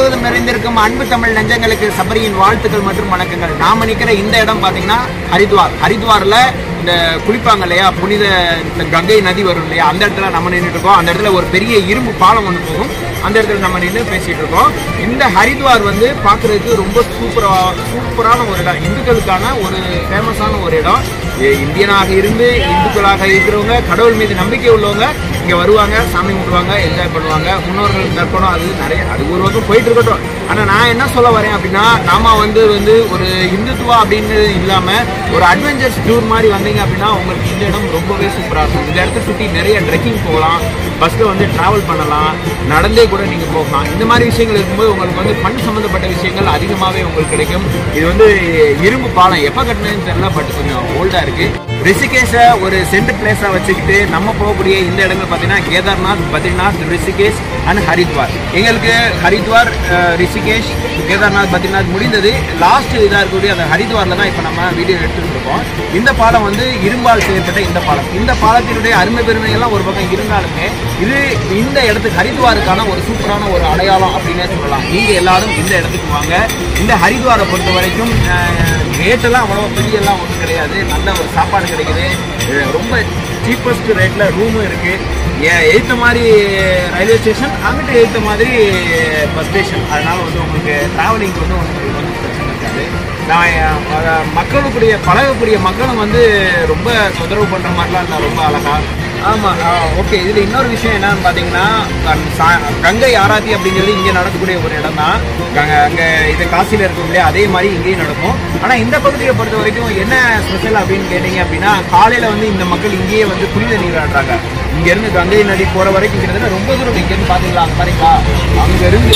முழுவதும் நிறைந்திருக்கும் அன்பு தமிழ் நெஞ்சங்களுக்கு சபரியின் வாழ்த்துக்கள் மற்றும் வணக்கங்கள் நாம நிக்கிற இந்த இடம் பாத்தீங்கன்னா ஹரித்வார் ஹரித்வார்ல இந்த குளிப்பாங்க இல்லையா புனித இந்த கங்கை நதி வரும் இல்லையா அந்த இடத்துல நம்ம நின்றுட்டு இருக்கோம் அந்த இடத்துல ஒரு பெரிய இரும்பு பாலம் ஒன்று போகும் அந்த இடத்துல நம்ம நின்று பேசிட்டு இருக்கோம் இந்த ஹரித்வார் வந்து பார்க்கிறதுக்கு ரொம்ப சூப்பரா சூப்பரான ஒரு இடம் இந்துக்களுக்கான ஒரு ஃபேமஸான ஒரு இடம் இ- இந்தியனாக இருந்து இந்துக்களாக இருக்கிறவங்க கடவுள் மீது நம்பிக்கை உள்ளவங்க இங்க வருவாங்க சாமி கும்பிடுவாங்க என்ஜாய் பண்ணுவாங்க முன்னோர்கள் தர்ப்பணம் அது நிறைய அது ஒரு பக்கம் போயிட்டு இருக்கட்டும் ஆனா நான் என்ன சொல்ல வரேன் அப்படின்னா நாம வந்து வந்து ஒரு இந்துத்துவா அப்படின்னு இல்லாம ஒரு அட்வென்ச்சர்ஸ் டூர் மாதிரி வந்தீங்க அப்படின்னா உங்களுக்கு இந்த இடம் ரொம்பவே சூப்பரா இருக்கும் இந்த இடத்த சுற்றி நிறைய ட்ரெக்கிங் போகலாம் பஸ்ல வந்து டிராவல் பண்ணலாம் நடந்தே கூட நீங்க போகலாம் இந்த மாதிரி விஷயங்கள் இருக்கும்போது உங்களுக்கு வந்து ஃபன் சம்மந்தப்பட்ட விஷயங்கள் அதிகமாகவே உங்களுக்கு கிடைக்கும் இது வந்து இரும்பு பாலம் எப்போ கட்டினதுன்னு தெரியல பட் கொஞ்சம் ஓல்டா இருக்கு ரிஷிகேஷை ஒரு சென்டர் பிளேஸா வச்சுக்கிட்டு நம்ம போகக்கூடிய இந்த இடங்கள் பார்த்தீங்கன்னா கேதார்நாத் பத்ரிநாத் ரிஷிகேஷ் அண்ட் ஹரித்வார் எங்களுக்கு ஹரித்வார் அஹ், ரிஷிகேஷ் கேதார்நாத் பத்ரிநாத் முடிந்தது லாஸ்ட் இதாக இருக்கக்கூடிய அந்த ஹரித்வாரில் தான் இப்போ நம்ம வீடியோ எடுத்துட்டு இருக்கோம் இந்த பாலம் வந்து இரும்பால் செய்யப்பட்ட இந்த பாலம் இந்த பாலத்தினுடைய அருமை பெருமைகள்லாம் ஒரு பக்கம் இருந்தாலுமே இது இந்த இடத்துக்கு ஹரித்வாருக்கான ஒரு சூப்பரான ஒரு அடையாளம் அப்படின்னே சொல்லலாம் நீங்க எல்லாரும் இந்த இடத்துக்கு வாங்க இந்த ஹரித்வாரை பொறுத்த வரைக்கும் ரேட்டெல்லாம் அவ்வளோ பெரியெல்லாம் ஒன்றும் கிடையாது நல்ல ஒரு சாப்பாடு கிடைக்குது அஹ் ரொம்ப சீப்பஸ்ட் ரேட்டில் ரூமும் இருக்கு எய்த்த மாதிரி ரயில்வே ஸ்டேஷன் அங்கிட்ட எய்த்த மாதிரி பஸ் ஸ்டேஷன் அதனால வந்து உங்களுக்கு டிராவலிங் வந்து உங்களுக்கு வந்து பிரச்சனை இருக்காது நான் அஹ், மக்களுக்குரிய பழகக்கூடிய மக்களும் வந்து ரொம்ப தொந்தரவு பண்ணுற மாதிரிலாம் இல்லை ரொம்ப அழகா ஆமாம் ஓகே இதில் இன்னொரு விஷயம் என்னன்னு பார்த்தீங்கன்னா கண்- சா- கங்கை ஆராத்தி அப்படிங்கிறது இங்கே நடக்கக்கூடிய ஒரு இடம் தான் அங்கே இது காசியில் இருக்கும் இல்லையா அதே மாதிரி இங்கேயும் நடக்கும் ஆனால் இந்த பகுதியை பொறுத்த வரைக்கும் என்ன ஸ்பெஷல் அப்படின்னு கேட்டிங்க அப்படின்னா காலையில் வந்து இந்த மக்கள் இங்கேயே வந்து புனித நீராடுறாங்க இங்கேருந்து கங்கை நதி போகிற வரைக்கும் கிட்டத்தட்ட ரொம்ப தூரம் இங்கேருந்து பார்த்தீங்களா அங்கே பாருங்களா அங்கேருந்து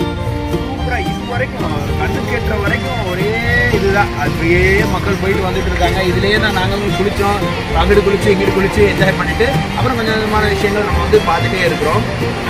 சூப்பரா இது வரைக்கும் கண்ணு கேட்டுற வரைக்கும் ஒரே இதுதான் அப்படியே மக்கள் போயிட்டு வந்துட்டு இருக்காங்க இதுலயே தான் நாங்களும் குளிச்சோம் அங்கிட்டு குளிச்சு இங்கிட்டு குளிச்சு என்ஜாய் பண்ணிட்டு அப்புறம் கொஞ்சம் விதமான விஷயங்கள் நம்ம வந்து பார்த்துட்டே இருக்கிறோம்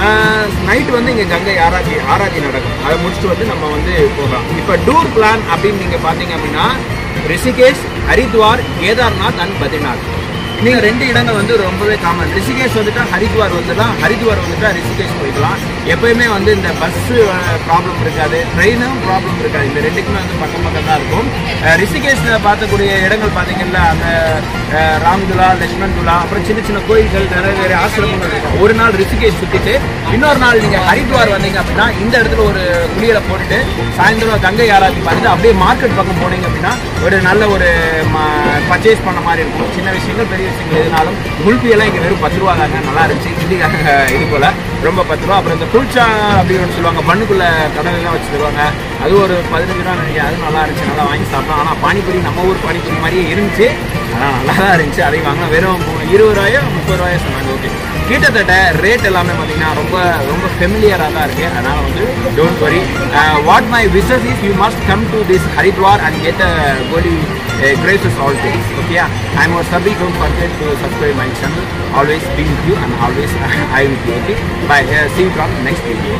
நைட் வந்து இங்க கங்கை ஆராத்தி ஆராத்தி நடக்கும் அதை முடிச்சுட்டு வந்து நம்ம வந்து போகலாம் இப்போ டூர் பிளான் அப்படின்னு நீங்க பாத்தீங்க அப்படின்னா ரிஷிகேஷ் ஹரித்வார் கேதார்நாத் அண்ட் பத்ரிநாத் நீங்க ரெண்டு இடங்கள் வந்து ரொம்பவே காமன் ரிஷிகேஷ் வந்துட்டா ஹரித்வார் வந்துடலாம் ஹரித்வார் வந்துட்டா ரிஷிகேஷ் போய்க்கலாம் எப்பயுமே வந்து இந்த பஸ் ப்ராப்ளம் இருக்காது ட்ரெயினும் ப்ராப்ளம் இருக்காது இந்த ரெண்டுக்குமே வந்து பக்கம் பக்கம் தான் இருக்கும் அஹ் ரிஷிகேஷ்ல பார்க்கக்கூடிய இடங்கள் பார்த்தீங்கன்னா அந்த அஹ், ராம்துலா லட்சுமண் துலா அப்புறம் சின்ன சின்ன கோயில்கள் நிறைய நிறைய ஆசிரமங்கள் இருக்கும் ஒரு நாள் ரிஷிகேஷ் சுத்திட்டு இன்னொரு நாள் நீங்க ஹரித்வார் வந்தீங்க அப்படின்னா இந்த இடத்துல ஒரு குளியலை போட்டுட்டு சாயந்தரம் கங்கை ஆராத்தி பார்த்துட்டு அப்படியே மார்க்கெட் பக்கம் போனீங்க அப்படின்னா ஒரு நல்ல ஒரு பர்ச்சேஸ் பண்ண மாதிரி இருக்கும் சின்ன விஷயங்கள் பெரிய விஷயங்கள் எதுனாலும் குல்பி எல்லாம் இங்க வெறும் பத்து ரூபா தாங்க நல்லா இருந்துச்சு ஹிந்திக்காக இது போல ரொம்ப பத்து ரூபா அப்புறம் இந்த குல்ச்சா அப்படின்னு ஒன்று சொல்லுவாங்க பண்ணுக்குள்ள கடலெல்லாம் வச்சு தருவாங்க அது ஒரு பதினஞ்சு ரூபா நினைக்கிறேன் அது நல்லா இருந்துச்சு நல்லா வாங்கி சாப்பிட்டோம் ஆனால் பானிபூரி நம்ம ஊர் பானிபூரி மாதிரியே இருந்துச்சு ஆனால் நல்லா தான் இருந்துச்சு அதையும் வாங்கினா வெறும் இருபது ரூபாயோ முப்பது ரூபாயோ சொன்னாங்க ஓகே கிட்டத்தட்ட ரேட் எல்லாமே பார்த்தீங்கன்னா ரொம்ப ரொம்ப ஃபெமிலியராக தான் இருக்கு அதனால வந்து don't worry what my wishes is you must come to this Haridwar and get a holy graces all things okay I am ஒரு சபி don't forget to subscribe my channel always be with you and always I with you okay bye see from next video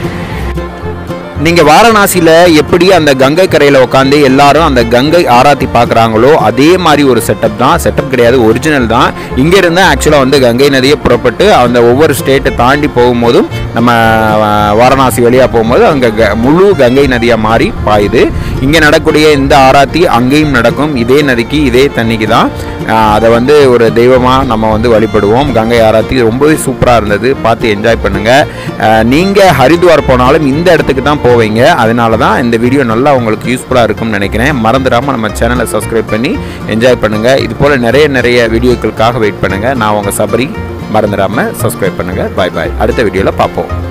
நீங்கள் வாரணாசியில் எப்படி அந்த கங்கை கரையில் உட்காந்து எல்லாரும் அந்த கங்கை ஆராத்தி பார்க்குறாங்களோ அதே மாதிரி ஒரு செட்டப் தான் செட்டப் கிடையாது ஒரிஜினல் தான் இங்கேருந்து ஆக்சுவலாக வந்து கங்கை நதியை புறப்பட்டு அந்த ஒவ்வொரு ஸ்டேட்டை தாண்டி போகும்போதும் நம்ம அஹ், வாரணாசி வழியாக போகும்போது அங்கே க முழு கங்கை நதியாக மாறி பாயுது இங்கே நடக்கக்கூடிய இந்த ஆராத்தி அங்கேயும் நடக்கும் இதே நதிக்கு இதே தண்ணிக்கு தான் அஹ், அதை வந்து ஒரு தெய்வமாக நம்ம வந்து வழிபடுவோம் கங்கை ஆராத்தி ரொம்பவே சூப்பராக இருந்தது பார்த்து என்ஜாய் பண்ணுங்கள் நீங்கள் ஹரித்வார் போனாலும் இந்த இடத்துக்கு தான் போவீங்க அதனால தான் இந்த வீடியோ நல்லா உங்களுக்கு யூஸ்ஃபுல்லாக இருக்கும்னு நினைக்கிறேன் மறந்துடாமல் நம்ம சேனலை சப்ஸ்கிரைப் பண்ணி என்ஜாய் பண்ணுங்கள் இது போல் நிறைய நிறைய வீடியோக்களுக்காக வெயிட் பண்ணுங்கள் நான் உங்கள் சபரி மறந்துடாமல் சப்ஸ்கிரைப் பண்ணுங்கள் பாய் பாய் அடுத்த வீடியோவில் பார்ப்போம்